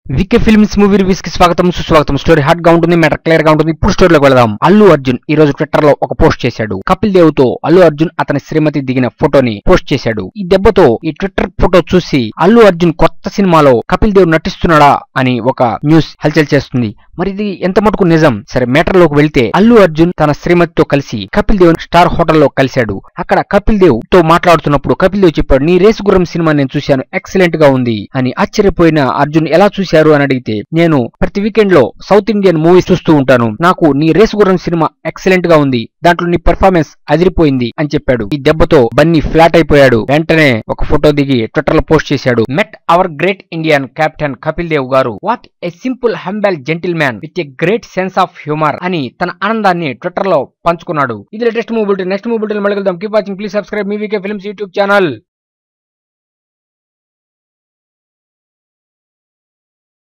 VK films movie reviews కి స్వాగతం సుస్వాగతం స్టోరీ హాట్ గా ఉంటుంది మ్యాటర్ క్లియర్ గా ఉంటుంది ఇప్పుడు స్టోరీలోకి వెళదాం అల్లు అర్జున్ ఈ రోజు ట్విట్టర్ లో ఒక పోస్ట్ చేశాడు కపిల్ దేవ్ తో అల్లు అర్జున్ అతని శ్రీమతి దిగిన ఫోటోని పోస్ట్ చేశాడు ఈ దెబ్బతో ఈ ట్విట్టర్ ఫోటో చూసి అల్లు అర్జున్ కొత్త సినిమాలో కపిల్ దేవ్ నటిస్తున్నాడా అని ఒక న్యూస్ హల్చల్ చేస్తుంది మరి ఇది ఎంత మటుకు నిజం సరే మ్యాటర్ లోకి వెళ్తే అల్లు అర్జున్ తన శ్రీమతితో కలిసి కపిల్ దేవ్ స్టార్ హోటల్లో కలిశాడు అక్కడ కపిల్ దేవ్ తో మాట్లాడుతున్నప్పుడు కపిల్ దేవ్ చెప్పాడు నీ రేసు గుర్రం సినిమా నేను చూశాను ఎక్సలెంట్ గా ఉంది అని ఆశ్చర్యపోయిన అర్జున్ ఎలా చూశారు అని అడిగితే నేను ప్రతి వీకెండ్ లో సౌత్ ఇండియన్ మూవీస్ చూస్తూ ఉంటాను నాకు నీ రేసు గుర్రం సినిమా ఎక్సలెంట్ గా ఉంది దాంట్లో నీ పర్ఫార్మెన్స్ అదిరిపోయింది అని చెప్పాడు ఈ దెబ్బతో బన్నీ ఫ్లాట్ అయిపోయాడు వెంటనే ఒక ఫోటో దిగి ట్విట్టర్ లో పోస్ట్ చేశాడు met our great Indian captain Kapil Dev గారు what a simple humble gentleman with a great sense of humour అని తన ఆనందాన్ని ట్విట్టర్ లో పంచుకున్నాడు ఇది లేటెస్ట్ మూవీ నెక్స్ట్ మూవీ మళ్ళీ కలుద్దాం కీప్ వాచింగ్ ప్లీజ్ సబ్స్క్రైబ్ మీ వీకే ఫిల్మ్స్ యూట్యూబ్ ఛానల్